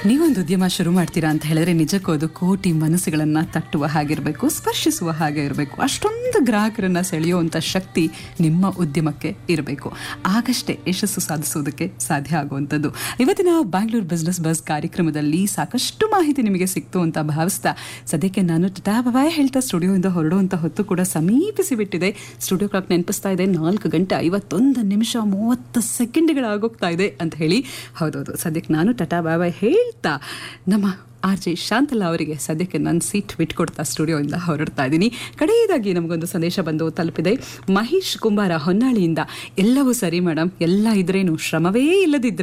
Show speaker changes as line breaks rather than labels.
ನೀವೊಂದು ಉದ್ಯಮ ಶುರು ಮಾಡ್ತೀರಾ ಅಂತ ಹೇಳಿದ್ರೆ ನಿಜಕ್ಕೂ ಅದು ಕೋಟಿ ಮನಸ್ಸುಗಳನ್ನ ತಟ್ಟುವ ಹಾಗಿರಬೇಕು ಸ್ಪರ್ಶಿಸುವ ಹಾಗೆ ಇರಬೇಕು ಅಷ್ಟೊಂದು ಗ್ರಾಹಕರನ್ನ ಸೆಳೆಯುವಂಥ ಶಕ್ತಿ ನಿಮ್ಮ ಉದ್ಯಮಕ್ಕೆ ಇರಬೇಕು ಆಗಷ್ಟೇ ಯಶಸ್ಸು ಸಾಧಿಸುವುದಕ್ಕೆ ಸಾಧ್ಯ ಆಗುವಂಥದ್ದು ಇವತ್ತಿನ ಬ್ಯಾಂಗ್ಳೂರ್ ಬಿಸ್ನೆಸ್ ಬಸ್ ಕಾರ್ಯಕ್ರಮದಲ್ಲಿ ಸಾಕಷ್ಟು ಮಾಹಿತಿ ನಿಮಗೆ ಸಿಕ್ತು ಅಂತ ಭಾವಿಸ್ತಾ ಸದ್ಯಕ್ಕೆ ನಾನು ಟಾಟಾ ಬಾಯ್ ಹೇಳ್ತಾ ಸ್ಟುಡಿಯೋಯಿಂದ ಹೊರಡುವಂಥ ಹೊತ್ತು ಕೂಡ ಸಮೀಪಿಸಿ ಬಿಟ್ಟಿದೆ ಸ್ಟುಡಿಯೋ ಕ್ಲಾಕ್ ನೆನಪಿಸ್ತಾ ಇದೆ ನಾಲ್ಕು ಗಂಟೆ ಐವತ್ತೊಂದು ನಿಮಿಷ ಮೂವತ್ತು ಸೆಕೆಂಡ್ಗಳಾಗೋಗ್ತಾ ಇದೆ ಅಂತ ಹೇಳಿ ಹೌದೌದು ಸದ್ಯಕ್ಕೆ ನಾನು ಟಾಟಾ ಬಾಯ್ ಬಾಯ್ ಹೇಳ್ತಾ ನಮ್ಮ ಆರ್ ಜೆ ಶಾಂತಲಾ ಅವರಿಗೆ ಸದ್ಯಕ್ಕೆ ನನ್ನ ಸೀಟ್ ಬಿಟ್ಕೊಡ್ತಾ ಸ್ಟುಡಿಯೋಯಿಂದ ಹೊರಡ್ತಾ ಇದ್ದೀನಿ ಕಡೆಯದಾಗಿ ನಮಗೊಂದು ಸಂದೇಶ ಬಂದು ತಲುಪಿದೆ ಮಹೇಶ್ ಕುಂಬಾರ ಹೊನ್ನಾಳಿಯಿಂದ ಎಲ್ಲವೂ ಸರಿ ಮೇಡಮ್ ಎಲ್ಲ ಇದ್ರೇನು ಶ್ರಮವೇ ಇಲ್ಲದಿದ್ರೆ